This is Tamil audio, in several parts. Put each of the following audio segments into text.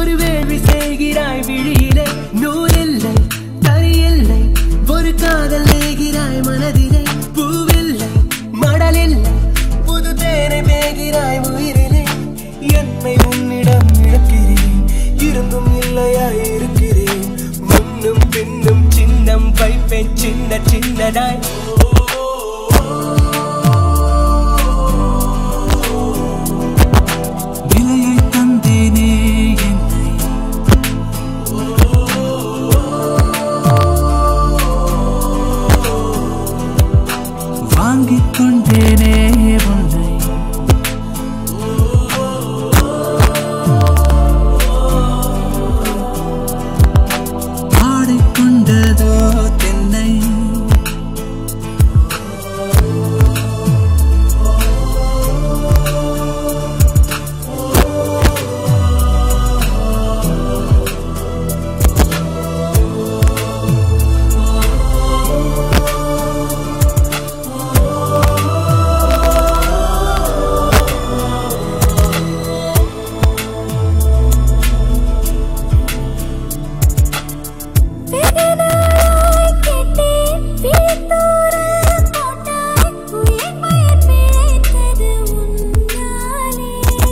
ஒரு வேள்வி செய்கிறாய் விழியிலே நூலில்லை தறியில்லை ஒரு காதல் நேகிறாய் மனதிலே பூவில்லை மடலில்லை புது தேனை பேகிறாய் உயிரிலே என்னை உன்னிடம் இழக்கிறேன் இருந்தும் இல்லையாய் இருக்கிறேன் முன்னும் பின்னும் சின்னம் வைப்பேன் சின்ன சின்னதாய் விலையை தந்தேனே என்னை வாங்கிக் கொண்டேனே உன்னை ஆடிக்கொண்டதோ தென்னை வெகுநாளாய் கேட்டேன் விழித்தூரல் போட்டாய் உயிர் மயர் பிழைத்தது உன்னாலே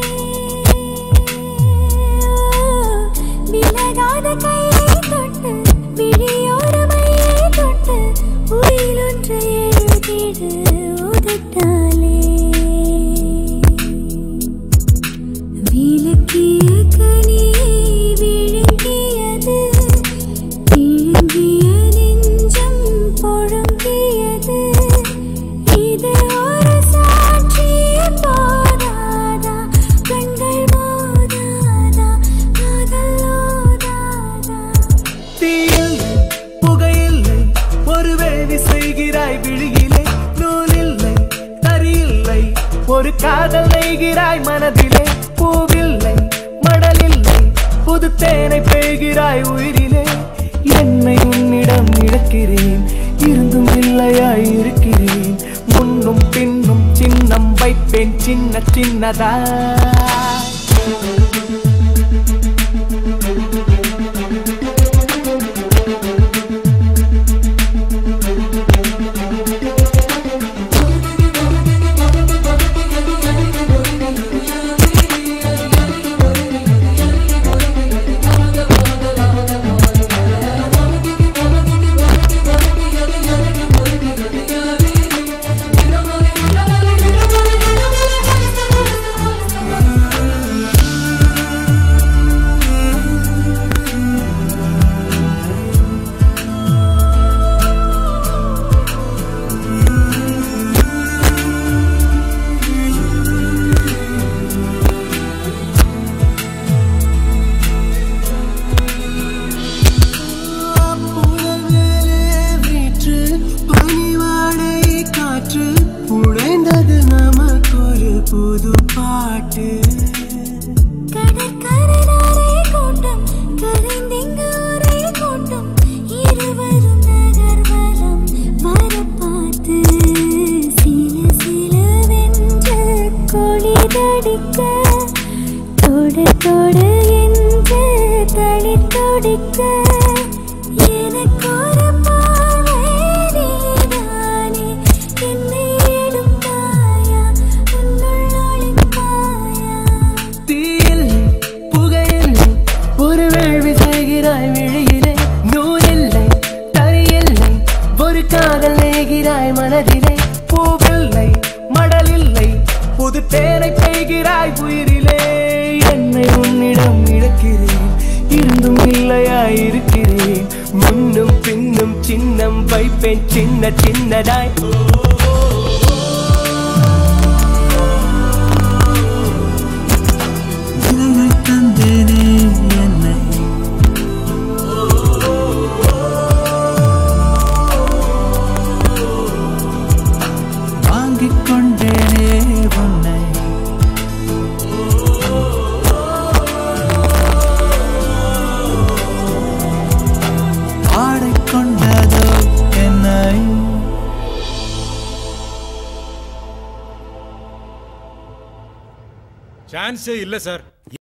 விலகாத கையை தொட்டு விழியோரமையை தொட்டு உயிலொன்றை எழுதிடு உதட்டாலே விலக்கிய கனியை விழுங்கியது விழுங்கிய நெஞ்சம் பொழுங்கியது இது ஒரு சாட்சிய போதாதா கண்கள் மோதாதா காதலோதாதா தீயில்லை புகையில்லை ஒரு வேள்வி செய்கிறாய் விழியிலே நூலில்லை தறியில்லை ஒரு காதல் நெய்கிறாய் மனதிலே பூவில்லை மடலில்லை புது தேனை பெய்கிறாய் உயிரிலே என்னை உன்னிடம் இழக்கிறேன் இருந்தும் இல்லையாய் இருக்கிறேன் முன்னும் பின்னும் சின்னம் வைப்பேன் சின்ன சின்னதா புலவேலே வீற்று பனிவாடை காற்று உடைந்தது நமக்கொரு புது பாட்டு கடற்கரையோரே கூட்டம் கரைந்திங்கு ஒரே கூட்டம் இருவரும் நகர்வலம் வரப்பார்த்து சில சிலவென்று கொளிதடிக்க தொட தொட என்று தளித்தொடிக்க எனக்கொரு பார்வை நீதானே என்னை எடுப்பாயா உன்னுள் ஒளிப்பாயா தீயில்லை புகையில்லை ஒரு வேள்வி செய்கிறாய் விழியிலே நூலில்லை தறியில்லை ஒரு காதல் நெய்கிறாய் மனதிலே பூவில்லை மடலில்லை புது தேனை பெய்கிறாய் உயிரிலே என்னை உன்னிடம் இழக்கிறேன் இருந்தும் இல்லையாய் இருக்கிறேன் முன்னும் பின்னும் சின்னம் வைப்பேன் சின்ன சின்னதாய் விலையை தந்தேனே என்னை வாங்கிக் கொண்டேனே உன்னை ஆடிக்கொண்டதோ என்னை சான்ஸே இல்ல சார்